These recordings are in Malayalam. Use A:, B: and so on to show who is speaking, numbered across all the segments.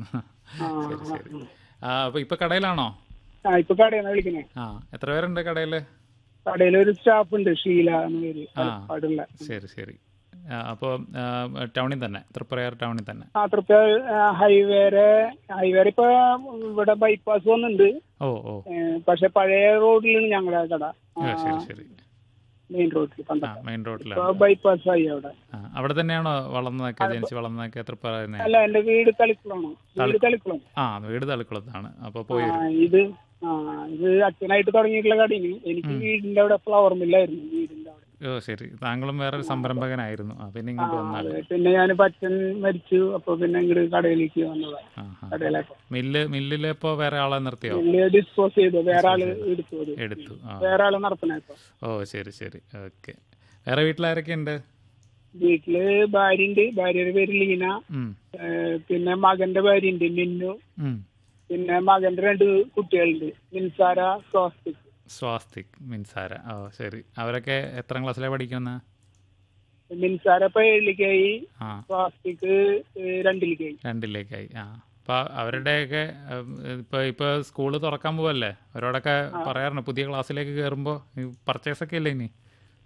A: ആ,
B: ശരി
A: ആ,
B: ശരി ആ അപ്പൊ ഇപ്പൊ കടയിലാണോ
A: ആ ഇപ്പൊ കടയെന്നാ വിളിക്കണേ
B: ആ എത്ര പേരുണ്ട് കടയില്
A: കടയിൽ ഒരു സ്റ്റാഫ് ഉണ്ട് ഷീല എന്ന പേര്
B: ആ.
A: പാടുള്ള
B: ശരി ശരി ആ, അപ്പോൾ ആ, ടൗണിൽ തന്നെ തൃപ്രയാർ ടൗണിൽ തന്നെ
A: ആ തൃപ്തി ഹൈവേരെ ഹൈവേരെ ഇപ്പൊ ഇവിടെ ബൈപ്പാസ് വന്നിട്ടുണ്ട്
B: ഓ ഓ
A: പക്ഷെ പഴയ റോഡിലാണ് ഞങ്ങളുടെ കട
B: ആ, ശരി ശരി
A: മെയിൻ റോഡിൽ
B: ആ
A: പണ്ടത്തെ
B: മെയിൻ
A: ഇപ്പൊ
B: റോഡിലാണ്
A: ബൈപ്പാസ് ആയി അവിടെ
B: ആ, അവിടെ തന്നെയാണോ വളർന്നതൊക്കെ ജനിച്ച് വളർന്നതൊക്കെ തൃപ്രയാറിനെ
A: അല്ല എന്റെ വീട് തളിക്കുളമാണ് വീട് തളിക്കുളം
B: ആ വീട് തളിക്കുളത്താണ് അപ്പോൾ പോയി
A: ആ, ഇത് ആ ഇത് അച്ഛനായിട്ട് തുടങ്ങിയിട്ടുള്ള കടയാണ് എനിക്ക് വീടിന്റെ അവിടെ ഫ്ലവർ മില്ലായിരുന്നു വീടിന്റെ അവിടെ
B: ഓ ശരി താങ്കളും വേറൊരു സംരംഭകനായിരുന്നു ആ പിന്നെ ഇങ്ങോട്ട് വന്നാൽ
A: അത് പിന്നെ ഞാനിപ്പോ അച്ഛൻ മരിച്ചു അപ്പൊ പിന്നെ ഇങ്ങോട്ട് കടയിലേക്ക് വന്നതാ
B: ആ ആ
A: കടയിലേക്ക്
B: മില്ല് മില്ലിലിപ്പോ വേറെ ആളെ നിർത്തിയോ
A: വലിയ ഡിസ്പോസ് ചെയ്തു വേറെ ആള് എടുത്തു അത്
B: എടുത്തു ആ
A: വേറെ ആള് നടത്തണ ഇപ്പൊ
B: ഓ ശരി ശരി ഓക്കെ വേറെ വീട്ടിലാരൊക്കെ ഉണ്ട്
A: വീട്ടില് ഭാര്യ ഉണ്ട് ഭാര്യയുടെ പേര് ലീന
B: ഉം,
A: ഏഹ് പിന്നെ മകന്റെ ഭാര്യ ഉണ്ട് മിന്നു
B: ഉം.
A: പിന്നെ മകന്റെ രണ്ട് കുട്ടികളുണ്ട് മിൻസാര സ്വാസ്തിക്
B: സ്വാസ്തിക് മിൻസാര ഓ ശരി അവരൊക്കെ എത്രാം ക്ലാസ്സിലാണ് പഠിക്കുന്ന
A: മിൻസാര ഇപ്പൊ ഏഴിലേക്കായി
B: ആ
A: സ്വാസ്തിക് ഏഹ് രണ്ടിലേക്കായി
B: രണ്ടിലേക്കായി ആ അപ്പൊ അവരുടെയൊക്കെ ഉം, ഇപ്പൊ ഇപ്പൊ സ്കൂള് തുറക്കാൻ പോവല്ലേ അവരോടൊക്കെ പറയാറുണ്ട് പുതിയ ക്ലാസ്സിലേക്ക് കയറുമ്പോ പർച്ചേസ് ഒക്കെ ഇല്ലേ ഇനി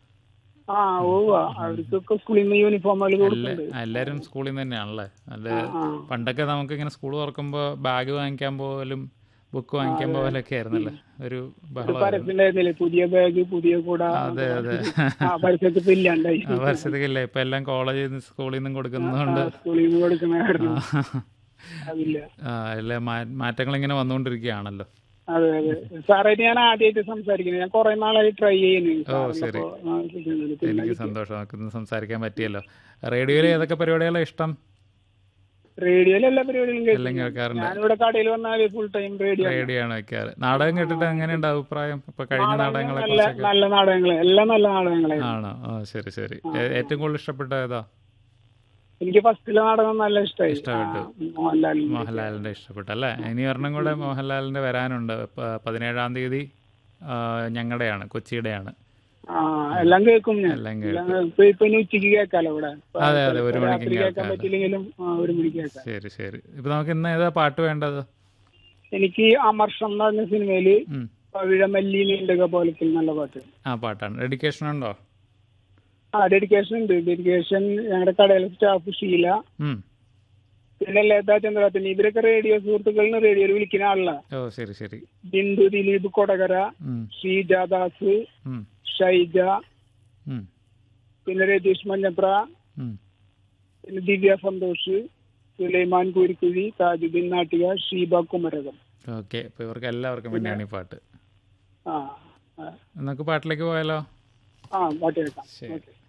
A: ആ ഓ അവർക്കൊക്കെ സ്കൂളിൽ നിന്ന് യൂണിഫോമുകൾ
B: എല്ലാ
A: കൊടുക്കുന്നുണ്ട്
B: എല്ലാരും സ്കൂളിൽ നിന്ന് തന്നെയാണല്ലേ അല്ല
A: ആ
B: പണ്ടൊക്കെ നമുക്ക് ഇങ്ങനെ സ്കൂൾ തുറക്കുമ്പോ ബാഗ് വാങ്ങിക്കാൻ പോലും ബുക്ക് വാങ്ങിക്കാൻ പോകലൊക്കെ ആയിരുന്നല്ലേ ഒരു ബഹളം
A: പരസ്യണ്ടായിരുന്നില്ലേ പുതിയ ബാഗ് പുതിയ കൂട
B: അതെ അതെ
A: ആ പരസ്യത്തിൽ ഇപ്പൊ ഇല്ലാണ്ടായി
B: ആ വർഷത്തേക്കില്ല ഇപ്പൊ എല്ലാം കോളേജിൽ നിന്ന് സ്കൂളിൽ നിന്നും കൊടുക്കുന്നതുകൊണ്ട്
A: സ്കൂളിൽ നിന്ന് കൊടുക്കുന്ന കാരണം അതില്ല
B: ആ എല്ലാ മാ- മാറ്റങ്ങൾ ഇങ്ങനെ വന്നുകൊണ്ടിരിക്കുകയാണല്ലോ
A: അതെ അതെ സാറായിട്ട് ഞാൻ ആദ്യമായിട്ട് സംസാരിക്കുന്നത് ഞാൻ കുറെ നാളായി ട്രൈ ചെയ്യുന്നു
B: ഓ ശരി എനിക്ക് സന്തോഷം നമുക്കിന്ന് സംസാരിക്കാൻ പറ്റിയല്ലോ റേഡിയോയിൽ ഏതൊക്കെ പരിപാടികളാണ് ഇഷ്ടം
A: റേഡിയോയിൽ എല്ലാ പരിപാടികളും
B: എല്ലാം
A: കേൾക്കും
B: കേൾക്കാറുണ്ട്
A: ഞാനിവിടെ കടയിൽ വന്നാൽ ഫുൾ ടൈം റേഡിയോ
B: റേഡിയോ ആണ് വെക്കാറ് നാടകം കേട്ടിട്ട് എങ്ങനെയുണ്ട് അഭിപ്രായം ഇപ്പൊ കഴിഞ്ഞ നാടകങ്ങളെ
A: നല്ല
B: കുറിച്ചൊക്കെ
A: നല്ല നാടകങ്ങള് എല്ലാം നല്ല നാടകങ്ങളായിരുന്നു
B: ആണോ ആ ശരി ശരി ഏ- ഏറ്റവും കൂടുതൽ ഇഷ്ടപ്പെട്ട ഏതാ
A: എനിക്ക് ഫസ്റ്റിലെ നാടകം നല്ല ഇഷ്ടമായി
B: ഇഷ്ടപ്പെട്ടു.
A: മോഹൻലാലിന്റെ
B: മോഹൻലാലിന്റെ ഇഷ്ടപ്പെട്ട അല്ലേ ഇനി ഒരെണ്ണം കൂടെ മോഹൻലാലിന്റെ വരാനുണ്ട് പ- പതിനേഴാം തീയതി ആ, ഞങ്ങളുടെയാണ് കൊച്ചിയുടെയാണ്
A: ആ എല്ലാം കേൾക്കും ഞാൻ
B: എല്ലാം
A: എല്ലാം ഇപ്പൊ ഇപ്പൊ ഇനി ഉച്ചക്ക് കേൾക്കാലോ ഇവിടെ ഇപ്പൊ
B: അതെ, അതെ, ഒരു മണിക്കും
A: രാത്രി കേൾക്കാൻ
B: കേൾക്കാലോ.
A: പറ്റില്ലെങ്കിലും ആ, ഒരു മണിക്ക് കേൾക്കാം
B: ശരി ശരി ഇപ്പൊ നമുക്ക് ഇന്ന് ഏതാ പാട്ട് വേണ്ടത്
A: എനിക്ക് അമർഷം എന്ന് പറഞ്ഞ സിനിമയില്
B: ഉം.
A: പവിഴമല്ലി നീണ്ടക പോലത്തിൽ നല്ല പാട്ട്
B: ആ പാട്ടാണ് ഡെഡിക്കേഷൻ ഉണ്ടോ
A: ആ ഡെഡിക്കേഷൻ ഉണ്ട് ഡെഡിക്കേഷൻ ഞങ്ങളുടെ കടയിലെ സ്റ്റാഫ് ഷീല
B: ഉം.
A: പിന്നെ ലതാ ചന്ദ്രാത്തിന് ഇവരൊക്കെ റേഡിയോ സുഹൃത്തുക്കളിന് റേഡിയോയിൽ വിളിക്കുന്ന ആളാ
B: ഓ ശരി ശരി
A: ബിന്ദു ദിലീപ് കൊടകര
B: ഉം.
A: ശ്രീജാദാസ്
B: ഉം.
A: ഷൈജ
B: ഉം.
A: പിന്നെ രതീഷ് മഞ്ഞപ്ര
B: ഉം.
A: പിന്നെ ദിവ്യ സന്തോഷ് സുലൈമാൻ കൂരിക്കുഴി താജുദ്ദീൻ നാട്ടിക ഷീബ കുമരകം
B: ഓക്കെ ഇപ്പൊ ഇവർക്ക് എല്ലാവർക്കും വേണ്ടിയാണ് ഈ പാട്ട്
A: ആ ആ.
B: നമുക്ക് പാട്ടിലേക്ക് പോയാലോ
A: ആ പാട്ട് കേൾക്കാം
B: ശരി
A: ഓക്കെ